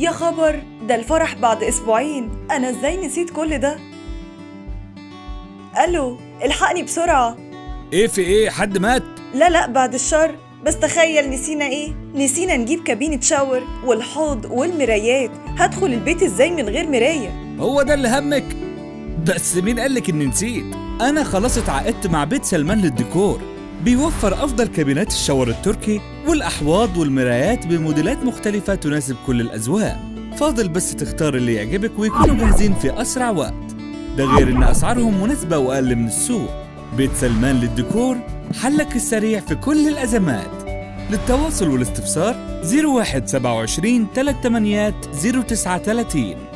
يا خبر ده الفرح بعد اسبوعين انا ازاي نسيت كل ده الو الحقني بسرعه ايه في ايه حد مات لا لا بعد الشر بس تخيل نسينا ايه نسينا نجيب كابينة شاور والحوض والمرايات هدخل البيت ازاي من غير مراية هو ده اللي همك بس مين قالك اني نسيت انا خلاص اتعاقدت مع بيت سلمان للديكور بيوفر افضل كابينات الشاور التركي والاحواض والمرايات بموديلات مختلفة تناسب كل الاذواق فاضل بس تختار اللي يعجبك ويكونوا جاهزين في اسرع وقت ده غير ان اسعارهم مناسبة واقل من السوق بيت سلمان للديكور حلك السريع في كل الازمات للتواصل والاستفسار 0127 38 039